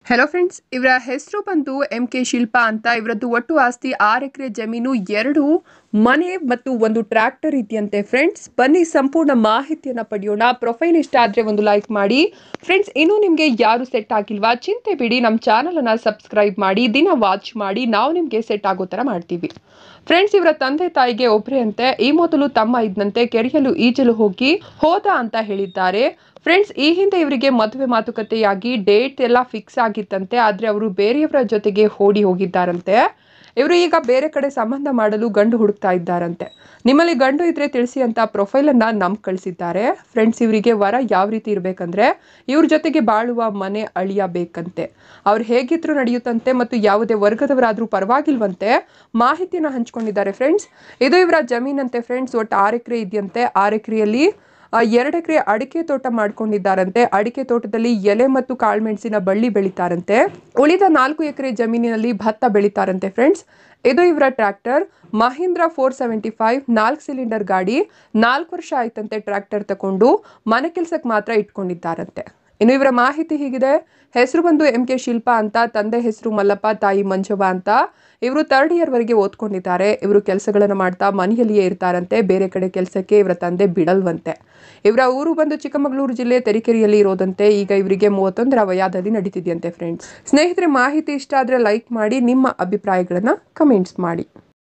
hello friends ಇವರ ಹೆಸರು ಬಂದು ಎಂ ಕೆ ಶಿಲ್ಪಾ ಅಂತ ಇವರದ್ದು ಒಟ್ಟು ಆಸ್ತಿ ಆರು ಎಕರೆ ಜಮೀನು ಎರಡು ಮನೆ ಮತ್ತು ಒಂದು ಟ್ರ್ಯಾಕ್ಟರ್ ಇದೆಯಂತೆ ಫ್ರೆಂಡ್ಸ್ ಬನ್ನಿ ಸಂಪೂರ್ಣ ಮಾಹಿತಿಯನ್ನು ಪಡೆಯೋಣ ಪ್ರೊಫೈಲ್ ಇಷ್ಟ ಆದರೆ ಒಂದು ಲೈಕ್ ಮಾಡಿ ಫ್ರೆಂಡ್ಸ್ ಇನ್ನೂ ನಿಮಗೆ ಯಾರು ಸೆಟ್ ಆಗಿಲ್ವಾ ಚಿಂತೆ ಬಿಡಿ ನಮ್ಮ ಚಾನಲನ್ನು ಸಬ್ಸ್ಕ್ರೈಬ್ ಮಾಡಿ ದಿನ ವಾಚ್ ಮಾಡಿ ನಾವು ನಿಮಗೆ ಸೆಟ್ ಆಗೋ ಥರ ಮಾಡ್ತೀವಿ ಫ್ರೆಂಡ್ಸ್ ಇವರ ತಂದೆ ತಾಯಿಗೆ ಒಬ್ಬರೇ ಅಂತೆ ಈ ಮೊದಲು ತಮ್ಮ ಇದ್ದಂತೆ ಕೆರೆಯಲು ಈಜಲು ಹೋಗಿ ಹೋದ ಅಂತ ಹೇಳಿದ್ದಾರೆ ಫ್ರೆಂಡ್ಸ್ ಈ ಹಿಂದೆ ಇವರಿಗೆ ಮದುವೆ ಮಾತುಕತೆಯಾಗಿ ಡೇಟ್ ಎಲ್ಲ ಫಿಕ್ಸ್ ಆಗಿತ್ತಂತೆ ಆದರೆ ಅವರು ಬೇರೆಯವರ ಜೊತೆಗೆ ಓಡಿ ಹೋಗಿದ್ದಾರಂತೆ ಇವರು ಈಗ ಬೇರೆ ಕಡೆ ಸಂಬಂಧ ಮಾಡಲು ಗಂಡು ಹುಡುಕ್ತಾ ಇದ್ದಾರಂತೆ ನಿಮ್ಮಲ್ಲಿ ಗಂಡು ಇದ್ರೆ ತಿಳಿಸಿ ಅಂತ ಪ್ರೊಫೈಲನ್ನು ನಮ್ ಕಳಿಸಿದ್ದಾರೆ ಫ್ರೆಂಡ್ಸ್ ಇವರಿಗೆ ವರ ಯಾವ ರೀತಿ ಇರಬೇಕಂದ್ರೆ ಇವ್ರ ಜೊತೆಗೆ ಬಾಳುವ ಮನೆ ಅಳಿಯ ಬೇಕಂತೆ ಅವ್ರು ಹೇಗಿದ್ರು ನಡೆಯುತ್ತಂತೆ ಮತ್ತು ಯಾವುದೇ ವರ್ಗದವರಾದರೂ ಪರವಾಗಿಲ್ವಂತೆ ಮಾಹಿತಿಯನ್ನು ಹಂಚ್ಕೊಂಡಿದ್ದಾರೆ ಫ್ರೆಂಡ್ಸ್ ಇದು ಇವರ ಜಮೀನಂತೆ ಫ್ರೆಂಡ್ಸ್ ಒಟ್ಟು ಆರು ಎಕರೆ ಇದೆಯಂತೆ ಆರು ಎಕರೆಯಲ್ಲಿ ಎರಡು ಎಕರೆ ಅಡಿಕೆ ತೋಟ ಮಾಡ್ಕೊಂಡಿದ್ದಾರಂತೆ ಅಡಿಕೆ ತೋಟದಲ್ಲಿ ಎಲೆ ಮತ್ತು ಕಾಳುಮೆಣಸಿನ ಬಳ್ಳಿ ಬೆಳಿತಾರಂತೆ ಉಳಿದ ನಾಲ್ಕು ಎಕರೆ ಜಮೀನಿನಲ್ಲಿ ಭತ್ತ ಬೆಳಿತಾರಂತೆ ಫ್ರೆಂಡ್ಸ್ ಇದು ಇವರ tractor Mahindra four seventy five ನಾಲ್ಕು ಸಿಲಿಂಡರ್ ಗಾಡಿ ನಾಲ್ಕು ವರ್ಷ ಆಯ್ತಂತೆ ಟ್ರ್ಯಾಕ್ಟರ್ ತಗೊಂಡು ಮನೆ ಕೆಲಸಕ್ಕೆ ಮಾತ್ರ ಇಟ್ಕೊಂಡಿದ್ದಾರಂತೆ ಇನ್ನು ಇವರ ಮಾಹಿತಿ ಹೀಗಿದೆ ಹೆಸರು ಬಂದು ಎಂ ಕೆ ಶಿಲ್ಪಾ ಅಂತ ತಂದೆ ಹೆಸರು ಮಲ್ಲಪ್ಪ ತಾಯಿ ಮಂಜವ್ವ ಅಂತ ಇವರು ಥರ್ಡ್ ಇಯರ್ ವರೆಗೆ ಓದ್ಕೊಂಡಿದ್ದಾರೆ ಇವರು ಕೆಲಸಗಳನ್ನು ಮಾಡ್ತಾ ಮನೆಯಲ್ಲಿಯೇ ಇರ್ತಾರಂತೆ ಬೇರೆ ಕಡೆ ಕೆಲಸಕ್ಕೆ ಇವರ ತಂದೆ ಬಿಡಲ್ವಂತೆ ಇವರ ಊರು ಬಂದು ಚಿಕ್ಕಮಗಳೂರು ಜಿಲ್ಲೆ ತರೀಕೆರೆಯಲ್ಲಿ ಇರೋದಂತೆ ಈಗ ಇವರಿಗೆ ಮೂವತ್ತೊಂದರ ವಯದಲ್ಲಿ ನಡೀತಿದೆಯಂತೆ ಫ್ರೆಂಡ್ಸ್ ಸ್ನೇಹಿತರೆ ಮಾಹಿತಿ ಇಷ್ಟ ಆದರೆ ಲೈಕ್ ಮಾಡಿ ನಿಮ್ಮ ಅಭಿಪ್ರಾಯಗಳನ್ನು ಕಮೆಂಟ್ಸ್ ಮಾಡಿ